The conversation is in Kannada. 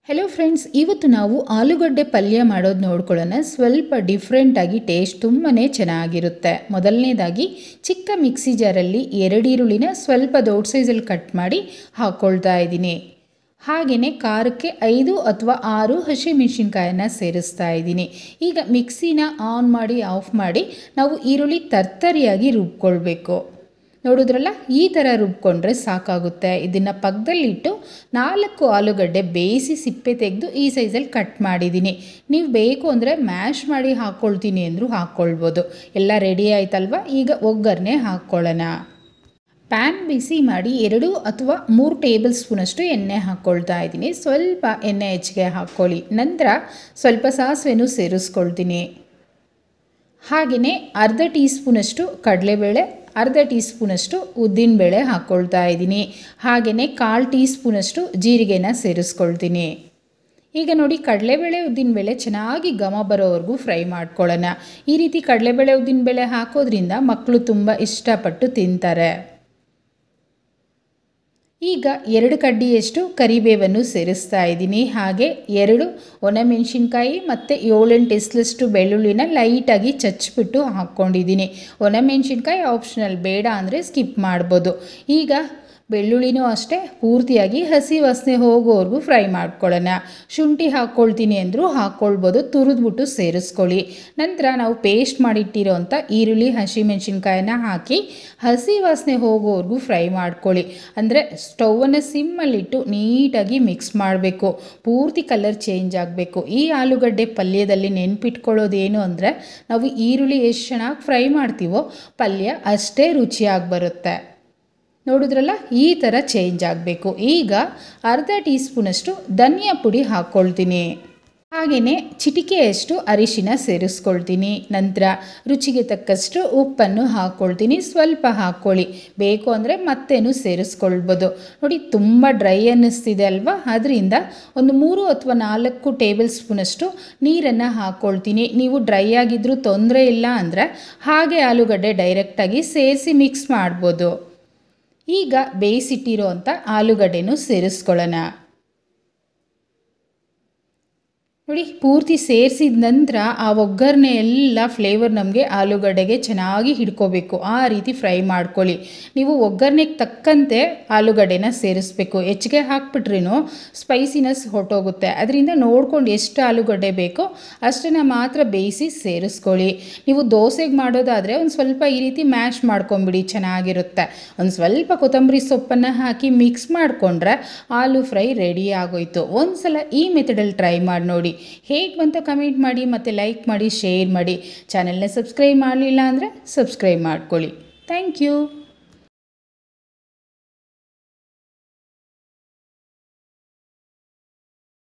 ಹೆಲೋ ಫ್ರೆಂಡ್ಸ್ ಇವತ್ತು ನಾವು ಆಲೂಗಡ್ಡೆ ಪಲ್ಯ ಮಾಡೋದು ನೋಡ್ಕೊಳ್ಳೋಣ ಸ್ವಲ್ಪ ಡಿಫ್ರೆಂಟಾಗಿ ಟೇಸ್ಟ್ ತುಂಬಾ ಚೆನ್ನಾಗಿರುತ್ತೆ ಮೊದಲನೇದಾಗಿ ಚಿಕ್ಕ ಮಿಕ್ಸಿ ಜಾರಲ್ಲಿ ಎರಡು ಈರುಳ್ಳಿನ ಸ್ವಲ್ಪ ದೊಡ್ಡ ಸೈಜಲ್ಲಿ ಕಟ್ ಮಾಡಿ ಹಾಕ್ಕೊಳ್ತಾ ಇದ್ದೀನಿ ಹಾಗೆಯೇ ಖಾರಕ್ಕೆ ಐದು ಅಥವಾ ಆರು ಹಸಿಮೆಣಸಿನ್ಕಾಯನ್ನ ಸೇರಿಸ್ತಾ ಇದ್ದೀನಿ ಈಗ ಮಿಕ್ಸಿನ ಆನ್ ಮಾಡಿ ಆಫ್ ಮಾಡಿ ನಾವು ಈರುಳ್ಳಿ ತರ್ತರಿಯಾಗಿ ರುಬ್ಕೊಳ್ಬೇಕು ನೋಡಿದ್ರಲ್ಲ ಈ ಥರ ರುಬ್ಕೊಂಡ್ರೆ ಸಾಕಾಗುತ್ತೆ ಇದನ್ನು ಪಕ್ಕದಲ್ಲಿಟ್ಟು ನಾಲ್ಕು ಆಲೂಗಡ್ಡೆ ಬೇಯಿಸಿ ಸಿಪ್ಪೆ ತೆಗೆದು ಈ ಸೈಜಲ್ಲಿ ಕಟ್ ಮಾಡಿದ್ದೀನಿ ನೀವು ಬೇಕು ಅಂದರೆ ಮ್ಯಾಶ್ ಮಾಡಿ ಹಾಕ್ಕೊಳ್ತೀನಿ ಅಂದರೂ ಹಾಕ್ಕೊಳ್ಬೋದು ಎಲ್ಲ ರೆಡಿ ಆಯ್ತಲ್ವ ಈಗ ಒಗ್ಗರಣೆ ಹಾಕ್ಕೊಳ್ಳೋಣ ಪ್ಯಾನ್ ಬಿಸಿ ಮಾಡಿ ಎರಡು ಅಥವಾ ಮೂರು ಟೇಬಲ್ ಸ್ಪೂನಷ್ಟು ಎಣ್ಣೆ ಹಾಕ್ಕೊಳ್ತಾ ಇದ್ದೀನಿ ಸ್ವಲ್ಪ ಎಣ್ಣೆ ಹೆಚ್ಚಿಗೆ ಹಾಕ್ಕೊಳ್ಳಿ ನಂತರ ಸ್ವಲ್ಪ ಸಾಸಿವೆನೂ ಸೇರಿಸ್ಕೊಳ್ತೀನಿ ಹಾಗೆಯೇ ಅರ್ಧ ಟೀ ಸ್ಪೂನಷ್ಟು ಕಡಲೆಬೇಳೆ ಅರ್ಧ ಟೀ ಸ್ಪೂನಷ್ಟು ಉದ್ದಿನಬೇಳೆ ಹಾಕ್ಕೊಳ್ತಾ ಇದ್ದೀನಿ ಹಾಗೆಯೇ ಕಾಲು ಟೀ ಸ್ಪೂನಷ್ಟು ಜೀರಿಗೆನ ಸೇರಿಸ್ಕೊಳ್ತೀನಿ ಈಗ ನೋಡಿ ಕಡಲೆಬೇಳೆ ಉದ್ದಿನಬೇಳೆ ಚೆನ್ನಾಗಿ ಘಮ ಬರೋವರೆಗೂ ಫ್ರೈ ಮಾಡ್ಕೊಳ್ಳೋಣ ಈ ರೀತಿ ಕಡಲೆಬೇಳೆ ಉದ್ದಿನಬೇಳೆ ಹಾಕೋದ್ರಿಂದ ಮಕ್ಕಳು ತುಂಬ ಇಷ್ಟಪಟ್ಟು ತಿಂತಾರೆ ಈಗ ಎರಡು ಕಡ್ಡಿಯಷ್ಟು ಕರಿಬೇವನ್ನು ಸೇರಿಸ್ತಾ ಇದ್ದೀನಿ ಹಾಗೆ ಎರಡು ಒಣಮೆಣಸಿನ್ಕಾಯಿ ಮತ್ತು ಏಳೆಂಟು ಎಸ್ಲಷ್ಟು ಬೆಳ್ಳುಳ್ಳಿನ ಲೈಟಾಗಿ ಚಚ್ಚಿಬಿಟ್ಟು ಹಾಕ್ಕೊಂಡಿದ್ದೀನಿ ಒಣಮೆಣಸಿನ್ಕಾಯಿ ಆಪ್ಷನಲ್ ಬೇಡ ಅಂದರೆ ಸ್ಕಿಪ್ ಮಾಡ್ಬೋದು ಈಗ ಬೆಳ್ಳುಳ್ಳಿನೂ ಅಷ್ಟೇ ಪೂರ್ತಿಯಾಗಿ ಹಸಿ ವಾಸನೆ ಹೋಗೋವರೆಗೂ ಫ್ರೈ ಮಾಡ್ಕೊಳ್ಳೋಣ ಶುಂಠಿ ಹಾಕ್ಕೊಳ್ತೀನಿ ಅಂದರೂ ಹಾಕ್ಕೊಳ್ಬೋದು ತುರಿದ್ಬಿಟ್ಟು ಸೇರಿಸ್ಕೊಳ್ಳಿ ನಂತರ ನಾವು ಪೇಸ್ಟ್ ಮಾಡಿಟ್ಟಿರೋಂಥ ಈರುಳ್ಳಿ ಹಸಿಮೆಣಸಿನ್ಕಾಯನ್ನ ಹಾಕಿ ಹಸಿ ವಾಸನೆ ಹೋಗೋವರೆಗೂ ಫ್ರೈ ಮಾಡ್ಕೊಳ್ಳಿ ಅಂದರೆ ಸ್ಟವನ್ನು ಸಿಮ್ಮಲ್ಲಿಟ್ಟು ನೀಟಾಗಿ ಮಿಕ್ಸ್ ಮಾಡಬೇಕು ಪೂರ್ತಿ ಕಲರ್ ಚೇಂಜ್ ಆಗಬೇಕು ಈ ಆಲೂಗಡ್ಡೆ ಪಲ್ಯದಲ್ಲಿ ನೆನ್ಪಿಟ್ಕೊಳ್ಳೋದೇನು ಅಂದರೆ ನಾವು ಈರುಳ್ಳಿ ಎಷ್ಟು ಚೆನ್ನಾಗಿ ಫ್ರೈ ಮಾಡ್ತೀವೋ ಪಲ್ಯ ಅಷ್ಟೇ ರುಚಿಯಾಗಿ ಬರುತ್ತೆ ನೋಡಿದ್ರಲ್ಲ ಈ ಥರ ಚೇಂಜ್ ಆಗಬೇಕು ಈಗ ಅರ್ಧ ಟೀ ಸ್ಪೂನಷ್ಟು ಧನಿಯಾ ಪುಡಿ ಹಾಕ್ಕೊಳ್ತೀನಿ ಹಾಗೆಯೇ ಚಿಟಿಕೆಯಷ್ಟು ಅರಿಶಿನ ಸೇರಿಸ್ಕೊಳ್ತೀನಿ ನಂತರ ರುಚಿಗೆ ತಕ್ಕಷ್ಟು ಉಪ್ಪನ್ನು ಹಾಕ್ಕೊಳ್ತೀನಿ ಸ್ವಲ್ಪ ಹಾಕ್ಕೊಳ್ಳಿ ಬೇಕು ಅಂದರೆ ಮತ್ತೇನು ಸೇರಿಸ್ಕೊಳ್ಬೋದು ನೋಡಿ ತುಂಬ ಡ್ರೈ ಅನ್ನಿಸ್ತಿದೆ ಅಲ್ವಾ ಅದರಿಂದ ಒಂದು ಮೂರು ಅಥವಾ ನಾಲ್ಕು ಟೇಬಲ್ ಸ್ಪೂನಷ್ಟು ನೀರನ್ನು ಹಾಕ್ಕೊಳ್ತೀನಿ ನೀವು ಡ್ರೈ ಆಗಿದ್ದರೂ ತೊಂದರೆ ಇಲ್ಲ ಅಂದರೆ ಹಾಗೆ ಆಲೂಗಡ್ಡೆ ಡೈರೆಕ್ಟಾಗಿ ಸೇರಿಸಿ ಮಿಕ್ಸ್ ಮಾಡ್ಬೋದು ಈಗ ಬೇಯಿಸಿಟ್ಟಿರೋ ಅಂಥ ಆಲೂಗಡ್ಡೆನೂ ಸೇರಿಸ್ಕೊಳ್ಳೋಣ ನೋಡಿ ಪೂರ್ತಿ ಸೇರಿಸಿದ ನಂತರ ಆ ಒಗ್ಗರಣೆ ಎಲ್ಲ ಫ್ಲೇವರ್ ನಮಗೆ ಆಲೂಗಡ್ಡೆಗೆ ಚೆನ್ನಾಗಿ ಹಿಡ್ಕೋಬೇಕು ಆ ರೀತಿ ಫ್ರೈ ಮಾಡ್ಕೊಳ್ಳಿ ನೀವು ಒಗ್ಗರಣೆಗೆ ತಕ್ಕಂತೆ ಆಲೂಗಡ್ಡೆನ ಸೇರಿಸ್ಬೇಕು ಹೆಚ್ಚಿಗೆ ಹಾಕ್ಬಿಟ್ರೂ ಸ್ಪೈಸಿನೆಸ್ ಹೊರಟೋಗುತ್ತೆ ಅದರಿಂದ ನೋಡ್ಕೊಂಡು ಎಷ್ಟು ಆಲೂಗಡ್ಡೆ ಬೇಕೋ ಅಷ್ಟನ್ನು ಮಾತ್ರ ಬೇಯಿಸಿ ಸೇರಿಸ್ಕೊಳ್ಳಿ ನೀವು ದೋಸೆಗೆ ಮಾಡೋದಾದರೆ ಒಂದು ಸ್ವಲ್ಪ ಈ ರೀತಿ ಮ್ಯಾಶ್ ಮಾಡ್ಕೊಂಬಿಡಿ ಚೆನ್ನಾಗಿರುತ್ತೆ ಒಂದು ಸ್ವಲ್ಪ ಕೊತ್ತಂಬರಿ ಸೊಪ್ಪನ್ನು ಹಾಕಿ ಮಿಕ್ಸ್ ಮಾಡಿಕೊಂಡ್ರೆ ಆಲೂ ಫ್ರೈ ರೆಡಿ ಆಗೋಯ್ತು ಒಂದು ಸಲ ಈ ಮೆಥಡಲ್ಲಿ ಟ್ರೈ ಮಾಡಿ ನೋಡಿ ಹೇಗೆ ಬಂತ ಕಮೆಂಟ್ ಮಾಡಿ ಮತ್ತು ಲೈಕ್ ಮಾಡಿ ಶೇರ್ ಮಾಡಿ ಚಾನೆಲ್ನ ಸಬ್ಸ್ಕ್ರೈಬ್ ಮಾಡಲಿಲ್ಲ ಅಂದರೆ ಸಬ್ಸ್ಕ್ರೈಬ್ ಮಾಡ್ಕೊಳ್ಳಿ ಥ್ಯಾಂಕ್ ಯು